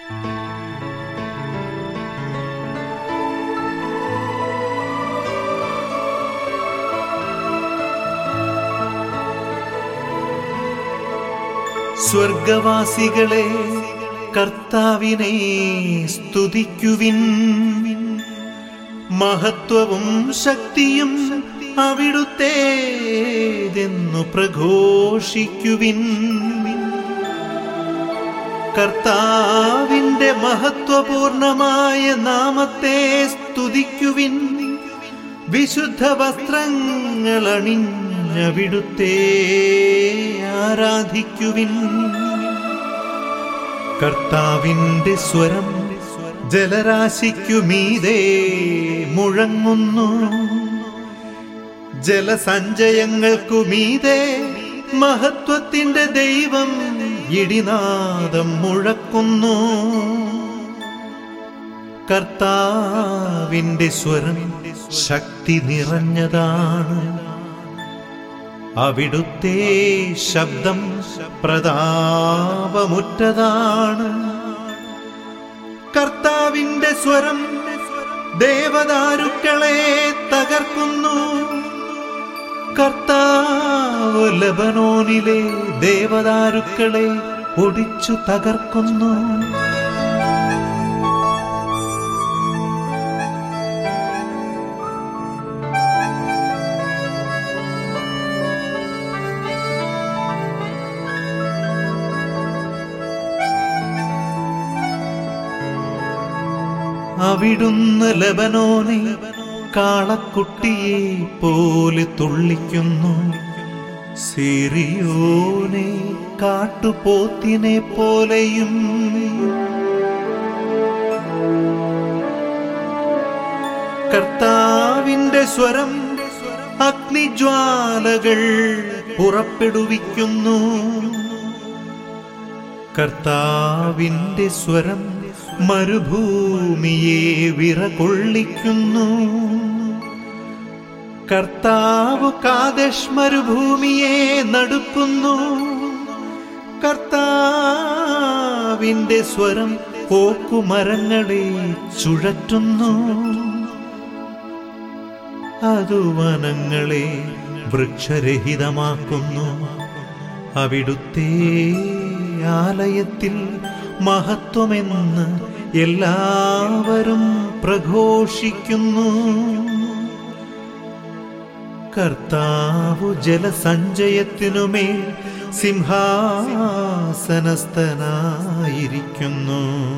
സ്വർഗവാസികളെ കർത്താവിനെ സ്തുതിക്കുവിൻ മഹത്വവും ശക്തിയും അവിടുത്തേതെന്നു പ്രഘോഷിക്കുവിൻ കർത്താവിന്റെ മഹത്വപൂർണമായ നാമത്തെ സ്തുതിക്കുവിൻ വിശുദ്ധ വസ്ത്രങ്ങൾ അണിഞ്ഞവിടുത്തെ ആരാധിക്കുവിൻ കർത്താവിന്റെ സ്വരം ജലരാശിക്കുമീതേ മുഴങ്ങുന്നു ജലസഞ്ചയങ്ങൾക്കുമീതേ മഹത്വത്തിന്റെ ദൈവം ഇടിനാദം മുഴക്കുന്നു കർത്താവിന്റെ സ്വരം ശക്തി നിറഞ്ഞതാണ് അവിടുത്തെ ശബ്ദം പ്രതാപമുറ്റതാണ് കർത്താവിന്റെ സ്വരം ദേവദാരുക്കളെ തകർക്കുന്നു കർത്താവ് ലബനോനിലെ ദേവദാരുക്കളെ ഒടിച്ചു തകർക്കുന്നു അവിടുന്ന് ലബനോനെ കാളക്കുട്ടിയെ പോലെ തുള്ളിക്കുന്നു സിറിയോനെ കാട്ടുപോത്തിനെ പോലെയും കർത്താവിന്റെ സ്വരം അഗ്നിജ്വാലകൾ പുറപ്പെടുവിക്കുന്നു കർത്താവിന്റെ സ്വരം മരുഭൂമിയെ വിറകൊള്ളിക്കുന്നു കർത്താവ് കാദശ് മരുഭൂമിയെ നടുക്കുന്നു കർത്താവിന്റെ സ്വരം ഓക്കുമരങ്ങളെ ചുഴറ്റുന്നു അതു വനങ്ങളെ വൃക്ഷരഹിതമാക്കുന്നു അവിടുത്തെ ആലയത്തിൽ മഹത്വമെന്ന് എല്ലാവരും പ്രഘോഷിക്കുന്നു കർത്താവു ജലസഞ്ചയത്തിനുമേൽ സിംഹാസനസ്ഥനായിരിക്കുന്നു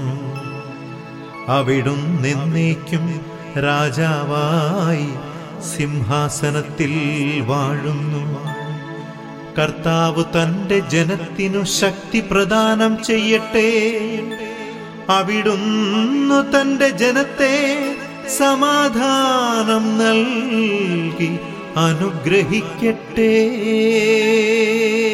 അവിടുന്നെന്നേക്കും രാജാവായി സിംഹാസനത്തിൽ വാഴുന്നു കർത്താവ് തന്റെ ജനത്തിനു ശക്തി പ്രദാനം ചെയ്യട്ടെ അവിടുന്ന് തന്റെ ജനത്തെ സമാധാനം നൽകി അനുഗ്രഹിക്കട്ടെ